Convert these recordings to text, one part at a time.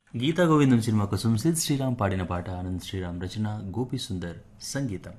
గీతా గోవిందం cinema కోసం సిద్ శ్రీరామ్ పాడిన పాట ఆనంద్ శ్రీరామ్ రచన గోపి సుందర్ సంగీతం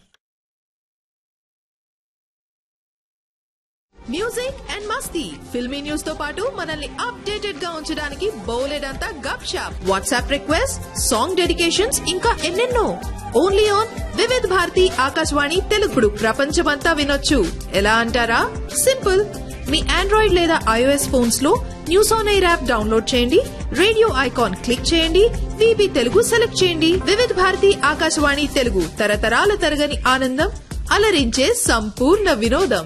మ్యూజిక్ అండ్ మస్తీ ఫిల్మీ న్యూస్ తో పాటు మనల్ని అప్డేటెడ్ గా ఉంచడానికి బౌలెడంతా gupshup WhatsApp request song dedications ఇంకా ఎన్నెన్నో ఓన్లీ ఆన్ వివిధ్ భారతి ఆకాశవాణి తెలుగుడు ప్రపంచమంతా వినొచ్చు ఎలా అంటారా సింపుల్ మీ ఆండ్రాయిడ్ లేదా ఐఓఎస్ ఫోన్స్ లో news on air app download చేయండి రేడియో ఐకాన్ క్లిక్ చేయండి విబి తెలుగు సెలెక్ట్ చేయండి వివిధ భారతి ఆకాశవాణి తెలుగు తరతరాల తరగని ఆనందం అలరించే సంపూర్ణ వినోదం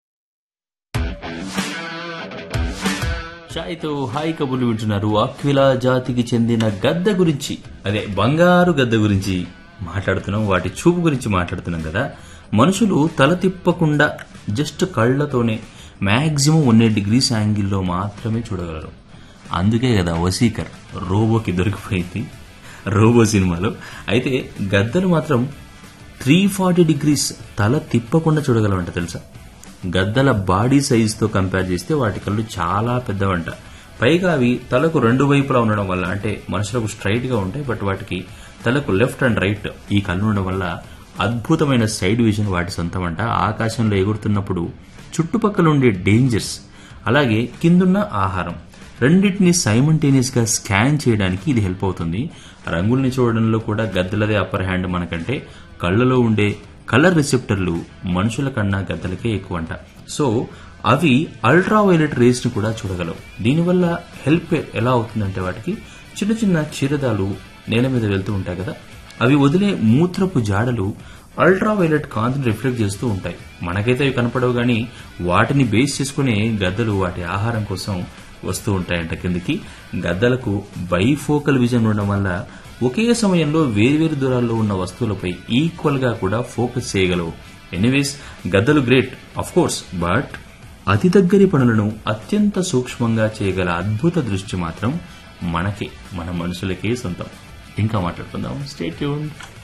షాయితో హాయ్ కబుర్లు వింటున్నారు అక్విలా జాతికి చెందిన గద్ద గురించి అదే బంగారు గద్ద గురించి మాట్లాడుతున్నాం వాటి చూపు గురించి మాట్లాడుతున్నాం కదా మనుషులు తల తిప్పకుండా జస్ట్ కళ్ళతోనే మాక్సిమం వన్ ఎయిట్ డిగ్రీస్ యాంగిల్లో మాత్రమే చూడగలరు అందుకే కదా వసీకర్ రోబోకి దొరికిపోయింది రోబో సినిమాలో అయితే గద్దలు మాత్రం త్రీ ఫార్టీ డిగ్రీస్ తల తిప్పకుండా చూడగలమంట తెలుసా గద్దల బాడీ సైజుతో కంపేర్ చేస్తే వాటి కళ్ళు చాలా పెద్దవంట పైగా అవి తలకు రెండు వైపులా ఉండడం వల్ల అంటే మనుషులకు స్ట్రైట్ గా ఉంటాయి బట్ వాటికి తలకు లెఫ్ట్ అండ్ రైట్ ఈ కళ్ళు ఉండడం వల్ల అద్భుతమైన సైడ్ విజన్ వాటి సొంతమంట ఆకాశంలో ఎగురుతున్నప్పుడు చుట్టుపక్కల ఉండే డేంజర్స్ అలాగే కిందున్న ఆహారం రెండింటిని సైమంటేనియస్ గా స్కాన్ చేయడానికి ఇది హెల్ప్ అవుతుంది రంగుల్ని చూడడంలో కూడా గద్దలదే అప్పర్ హ్యాండ్ మనకంటే కళ్ళలో ఉండే కలర్ రిసెప్టర్లు మనుషుల కన్నా గద్దలకే ఎక్కువంట సో అవి అల్ట్రా వైలెట్ రేస్ ని కూడా చూడగలవు దీనివల్ల హెల్ప్ ఎలా అవుతుందంటే వాటికి చిన్న చిన్న క్షీరదాలు నేల మీద వెళ్తూ ఉంటాయి కదా అవి వదిలే మూత్రపు జాడలు అల్ట్రా వైలెట్ కాంతిని రిఫ్లెక్ట్ చేస్తూ ఉంటాయి మనకైతే అవి కనపడవు గానీ వాటిని బేస్ చేసుకుని గద్దలు వాటి ఆహారం కోసం వస్తూ ఉంటాయంట కిందికి గద్దలకు బైఫోకల్ విజన్ ఉండడం వల్ల ఒకే సమయంలో వేర్వేరు దూరాల్లో ఉన్న వస్తువులపై ఈక్వల్ గా కూడా ఫోకస్ చేయగలవు ఎనీవేస్ గద్దలు గ్రేట్ అఫ్ కోర్స్ బట్ అతి దగ్గరి పనులను అత్యంత సూక్ష్మంగా చేయగల అద్భుత దృష్టి మాత్రం మనకే మన మనుషులకే సొంతం ఇంకా మాట్లాడుకుందాం స్టేట్ ట్యూన్